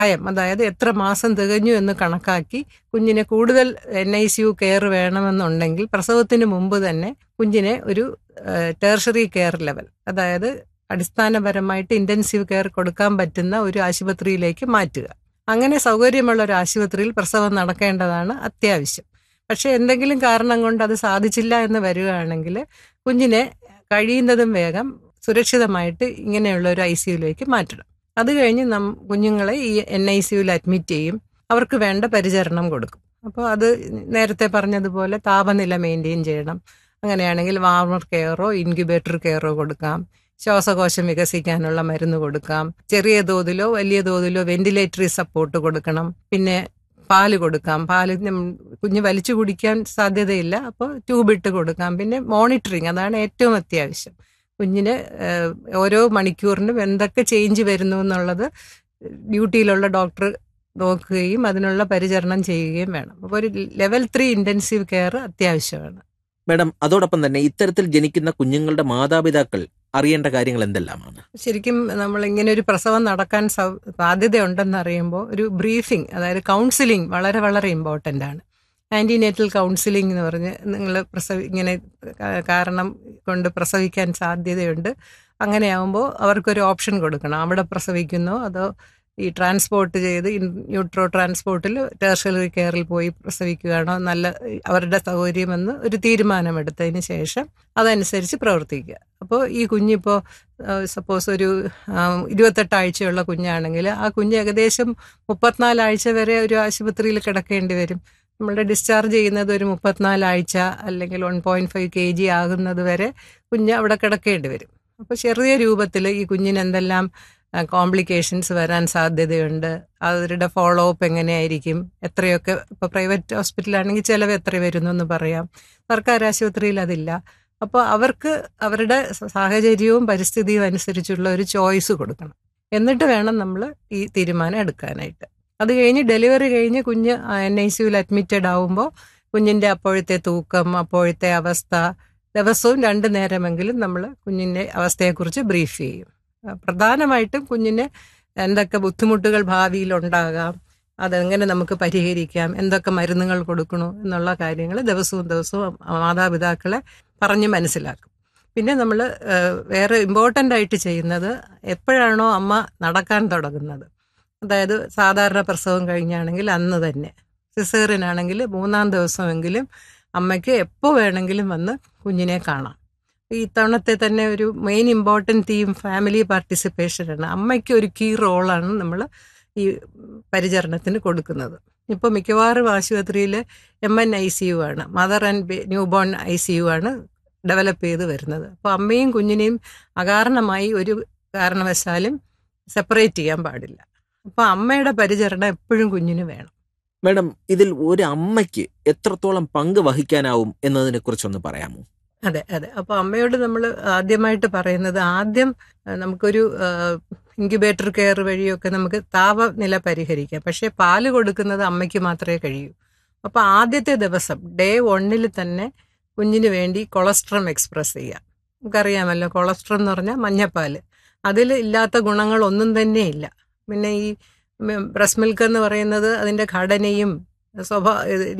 പ്രായം അതായത് എത്ര മാസം തികഞ്ഞു എന്ന് കണക്കാക്കി കുഞ്ഞിനെ കൂടുതൽ N I C U care വേണമെന്നുണ്ടെങ്കിൽ പ്രസവത്തിന് മുമ്പ് തന്നെ കുഞ്ഞിനെ ഒരു ടേർഷറി കെയർ ലെവൽ അതായത് അടിസ്ഥാനപരമായിട്ട് ഇന്റൻസീവ് കെയർ കൊടുക്കാൻ പറ്റുന്ന ഒരു ആശുപത്രിയിലേക്ക് മാറ്റുക അങ്ങനെ സൗകര്യമുള്ള ഒരു ആശുപത്രിയിൽ പ്രസവം നടക്കേണ്ടതാണ് അത്യാവശ്യം പക്ഷെ എന്തെങ്കിലും കാരണം കൊണ്ട് അത് സാധിച്ചില്ല എന്ന് വരികയാണെങ്കിൽ കുഞ്ഞിനെ കഴിയുന്നതും വേഗം സുരക്ഷിതമായിട്ട് ഇങ്ങനെയുള്ള ഒരു ഐ സിയുലേക്ക് മാറ്റണം അത് കഴിഞ്ഞ് നം കുഞ്ഞുങ്ങളെ ഈ എൻ ഐ സിയുയിൽ അഡ്മിറ്റ് ചെയ്യും അവർക്ക് വേണ്ട പരിചരണം കൊടുക്കും അപ്പോൾ അത് നേരത്തെ പറഞ്ഞതുപോലെ താപനില മെയിൻറ്റെയിൻ ചെയ്യണം അങ്ങനെയാണെങ്കിൽ വാർമർ കെയറോ ഇൻക്യുബേറ്റർ കെയറോ കൊടുക്കാം ശ്വാസകോശം വികസിക്കാനുള്ള മരുന്ന് കൊടുക്കാം ചെറിയ തോതിലോ വലിയ തോതിലോ വെന്റിലേറ്ററി സപ്പോർട്ട് കൊടുക്കണം പിന്നെ പാല് കൊടുക്കാം പാല് കുഞ്ഞ് വലിച്ചു കുടിക്കാൻ സാധ്യതയില്ല അപ്പോൾ ട്യൂബ് ഇട്ട് കൊടുക്കാം പിന്നെ മോണിറ്ററിങ് അതാണ് ഏറ്റവും അത്യാവശ്യം കുഞ്ഞിന് ഓരോ മണിക്കൂറിനും എന്തൊക്കെ ചേഞ്ച് വരുന്നു എന്നുള്ളത് ഡ്യൂട്ടിയിലുള്ള ഡോക്ടർ നോക്കുകയും അതിനുള്ള പരിചരണം ചെയ്യുകയും വേണം അപ്പോൾ ഒരു ലെവൽ ത്രീ ഇൻറ്റൻസീവ് കെയർ അത്യാവശ്യമാണ് മാഡം അതോടൊപ്പം തന്നെ ഇത്തരത്തിൽ ജനിക്കുന്ന കുഞ്ഞുങ്ങളുടെ മാതാപിതാക്കൾ അറിയേണ്ട കാര്യങ്ങൾ എന്തെല്ലാമാണ് ശരിക്കും നമ്മൾ ഇങ്ങനെ ഒരു പ്രസവം നടക്കാൻ സാധ്യതയുണ്ടെന്ന് അറിയുമ്പോൾ ഒരു ബ്രീഫിംഗ് അതായത് കൗൺസിലിംഗ് വളരെ വളരെ ഇമ്പോർട്ടൻ്റ് ആണ് ആൻറ്റിനേറ്റൽ കൗൺസിലിംഗ് എന്ന് പറഞ്ഞ് നിങ്ങൾ പ്രസവി ഇങ്ങനെ കാരണം കൊണ്ട് പ്രസവിക്കാൻ സാധ്യതയുണ്ട് അങ്ങനെയാകുമ്പോൾ അവർക്കൊരു ഓപ്ഷൻ കൊടുക്കണം അവിടെ പ്രസവിക്കുന്നോ അതോ ഈ ട്രാൻസ്പോർട്ട് ചെയ്ത് ന്യൂട്രോ ട്രാൻസ്പോർട്ടിൽ ടേർഷറി കെയറിൽ പോയി പ്രസവിക്കുകയാണോ നല്ല അവരുടെ സൗകര്യമെന്ന് ഒരു തീരുമാനമെടുത്തതിന് ശേഷം അതനുസരിച്ച് പ്രവർത്തിക്കുക അപ്പോൾ ഈ കുഞ്ഞിപ്പോൾ സപ്പോസ് ഒരു ഇരുപത്തെട്ട് ആഴ്ചയുള്ള കുഞ്ഞാണെങ്കിൽ ആ കുഞ്ഞ് ഏകദേശം മുപ്പത്തിനാല് ആഴ്ച വരെ ഒരു ആശുപത്രിയിൽ കിടക്കേണ്ടി വരും നമ്മളുടെ ഡിസ്ചാർജ് ചെയ്യുന്നത് ഒരു മുപ്പത്തിനാല് ആഴ്ച അല്ലെങ്കിൽ one point five K G ആകുന്നത് വരെ കുഞ്ഞ് അവിടെ കിടക്കേണ്ടി വരും അപ്പോൾ ചെറിയ രൂപത്തിൽ ഈ കുഞ്ഞിന് എന്തെല്ലാം കോംപ്ലിക്കേഷൻസ് വരാൻ സാധ്യതയുണ്ട് അവരുടെ ഫോളോ അപ്പ് എങ്ങനെയായിരിക്കും എത്രയൊക്കെ ഇപ്പോൾ പ്രൈവറ്റ് ഹോസ്പിറ്റലാണെങ്കിൽ ചിലവ് എത്ര വരുന്നു എന്ന് പറയാം സർക്കാർ ആശുപത്രിയിൽ അതില്ല അപ്പോൾ അവർക്ക് അവരുടെ സാഹചര്യവും പരിസ്ഥിതിയും അനുസരിച്ചുള്ള ഒരു ചോയ്സ് കൊടുക്കണം എന്നിട്ട് വേണം നമ്മൾ ഈ തീരുമാനം എടുക്കാനായിട്ട് അത് കഴിഞ്ഞ് ഡെലിവറി കഴിഞ്ഞ് കുഞ്ഞ് എൻ ഐ സിയുയിൽ അഡ്മിറ്റഡ് ആവുമ്പോൾ കുഞ്ഞിൻ്റെ അപ്പോഴത്തെ തൂക്കം അപ്പോഴത്തെ അവസ്ഥ ദിവസവും രണ്ട് നേരമെങ്കിലും നമ്മൾ കുഞ്ഞിൻ്റെ അവസ്ഥയെക്കുറിച്ച് ബ്രീഫ് ചെയ്യും പ്രധാനമായിട്ടും കുഞ്ഞിന് എന്തൊക്കെ ബുദ്ധിമുട്ടുകൾ ഭാവിയിൽ ഉണ്ടാകാം അതെങ്ങനെ നമുക്ക് പരിഹരിക്കാം എന്തൊക്കെ മരുന്നുകൾ കൊടുക്കണു എന്നുള്ള കാര്യങ്ങൾ ദിവസവും ദിവസവും മാതാപിതാക്കളെ പറഞ്ഞ് മനസ്സിലാക്കും പിന്നെ നമ്മൾ വേറെ ഇമ്പോർട്ടൻ്റ് ആയിട്ട് ചെയ്യുന്നത് എപ്പോഴാണോ അമ്മ നടക്കാൻ തുടങ്ങുന്നത് അതായത് സാധാരണ പ്രസവം കഴിഞ്ഞാണെങ്കിൽ അന്ന് തന്നെ സിസേറിനാണെങ്കിൽ മൂന്നാം ദിവസമെങ്കിലും അമ്മയ്ക്ക് എപ്പോൾ വേണമെങ്കിലും വന്ന് കുഞ്ഞിനെ കാണാം ഈ തവണത്തെ തന്നെ ഒരു മെയിൻ ഇമ്പോർട്ടൻറ്റ് തീം ഫാമിലി പാർട്ടിസിപ്പേഷനാണ് അമ്മയ്ക്ക് ഒരു കീ റോളാണ് നമ്മൾ ഈ പരിചരണത്തിന് കൊടുക്കുന്നത് ഇപ്പോൾ മിക്കവാറും ആശുപത്രിയിൽ M N I C U ആണ് mother and newborn I C U ആണ് ഡെവലപ്പ് ചെയ്ത് വരുന്നത് അപ്പോൾ അമ്മയും കുഞ്ഞിനെയും അകാരണമായി ഒരു കാരണവശാലും സെപ്പറേറ്റ് ചെയ്യാൻ പാടില്ല അപ്പോൾ അമ്മയുടെ പരിചരണം എപ്പോഴും കുഞ്ഞിന് വേണം മാഡം ഇതിൽ ഒരു അമ്മയ്ക്ക് എത്രത്തോളം പങ്ക് വഹിക്കാനാവും എന്നതിനെ കുറിച്ചൊന്ന് പറയാമോ അതെ അതെ അപ്പോൾ അമ്മയോട് നമ്മൾ ആദ്യമായിട്ട് പറയുന്നത് ആദ്യം നമുക്കൊരു ഇൻക്യുബേറ്റർ കെയർ വഴിയൊക്കെ നമുക്ക് താപനില പരിഹരിക്കാം പക്ഷേ പാല് കൊടുക്കുന്നത് അമ്മയ്ക്ക് മാത്രമേ കഴിയൂ അപ്പോൾ ആദ്യത്തെ ദിവസം ഡേ വണ്ണിൽ തന്നെ കുഞ്ഞിന് വേണ്ടി കൊളസ്ട്രം എക്സ്പ്രസ് ചെയ്യാം നമുക്കറിയാമല്ലോ കൊളസ്ട്രം എന്ന് പറഞ്ഞാൽ മഞ്ഞപ്പാൽ അതിൽ ഇല്ലാത്ത ഗുണങ്ങളൊന്നും തന്നെ ഇല്ല പിന്നെ ഈ ബ്രസ്റ്റ് മിൽക്ക് എന്ന് പറയുന്നത് അതിൻ്റെ ഘടനയും സ്വഭാവ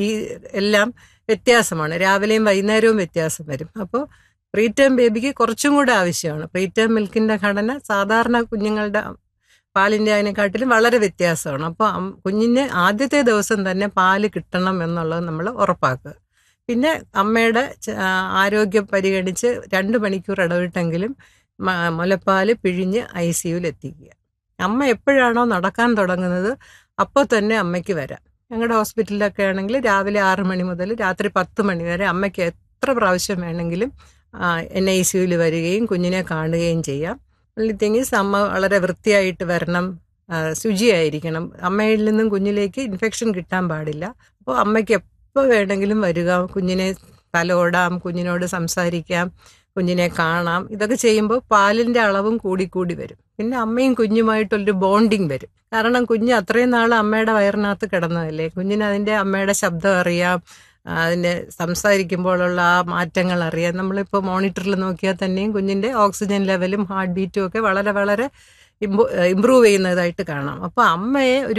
എല്ലാം വ്യത്യാസമാണ് രാവിലെയും വൈകുന്നേരവും വ്യത്യാസം വരും അപ്പോൾ പ്രീടേം ബേബിക്ക് കുറച്ചും കൂടെ ആവശ്യമാണ് പ്രീടേം മിൽക്കിന്റെ ഘടന സാധാരണ കുഞ്ഞുങ്ങളുടെ പാലിൻ്റെ അതിനെക്കാട്ടിലും വളരെ വ്യത്യാസമാണ് അപ്പോൾ കുഞ്ഞിന് ആദ്യത്തെ ദിവസം തന്നെ പാല് കിട്ടണം എന്നുള്ളത് നമ്മൾ ഉറപ്പാക്കുക പിന്നെ അമ്മയുടെ ആരോഗ്യം പരിഗണിച്ച് രണ്ട് മണിക്കൂർ ഇടവിട്ടെങ്കിലും മുലപ്പാല് പിഴിഞ്ഞ് ഐ സിയുയിൽ എത്തിക്കുക അമ്മ എപ്പോഴാണോ നടക്കാൻ തുടങ്ങുന്നത് അപ്പോൾ തന്നെ അമ്മയ്ക്ക് വരാം ഞങ്ങളുടെ ഹോസ്പിറ്റലിലൊക്കെ ആണെങ്കിൽ രാവിലെ ആറ് മണി മുതൽ രാത്രി പത്ത് മണി വരെ അമ്മയ്ക്ക് എത്ര പ്രാവശ്യം വേണമെങ്കിലും എൻ ഐ സിയുയിൽ വരികയും കുഞ്ഞിനെ കാണുകയും ചെയ്യാം only thing is അമ്മ വളരെ വൃത്തിയായിട്ട് വരണം ശുചിയായിരിക്കണം അമ്മയിൽ നിന്നും കുഞ്ഞിലേക്ക് ഇൻഫെക്ഷൻ കിട്ടാൻ പാടില്ല അപ്പോൾ അമ്മയ്ക്ക് എപ്പോൾ വേണമെങ്കിലും വരിക കുഞ്ഞിനെ തലോടാം കുഞ്ഞിനോട് സംസാരിക്കാം കുഞ്ഞിനെ കാണാം ഇതൊക്കെ ചെയ്യുമ്പോൾ പാലിൻ്റെ അളവും കൂടി കൂടി വരും പിന്നെ അമ്മയും കുഞ്ഞുമായിട്ടൊരു ബോണ്ടിങ് വരും കാരണം കുഞ്ഞ് അത്രയും നാൾ അമ്മയുടെ വയറിനകത്ത് കിടന്നതല്ലേ കുഞ്ഞിന് അതിൻ്റെ അമ്മയുടെ ശബ്ദം അറിയാം അതിൻ്റെ സംസാരിക്കുമ്പോഴുള്ള ആ മാറ്റങ്ങൾ അറിയാം നമ്മളിപ്പോൾ മോണിറ്ററിൽ നോക്കിയാൽ തന്നെയും കുഞ്ഞിൻ്റെ ഓക്സിജൻ ലെവലും ഹാർട്ട് ബീറ്റും ഒക്കെ വളരെ വളരെ ഇമ്പ്രൂവ് ചെയ്യുന്നതായിട്ട് കാണാം അപ്പോൾ അമ്മയെ ഒരു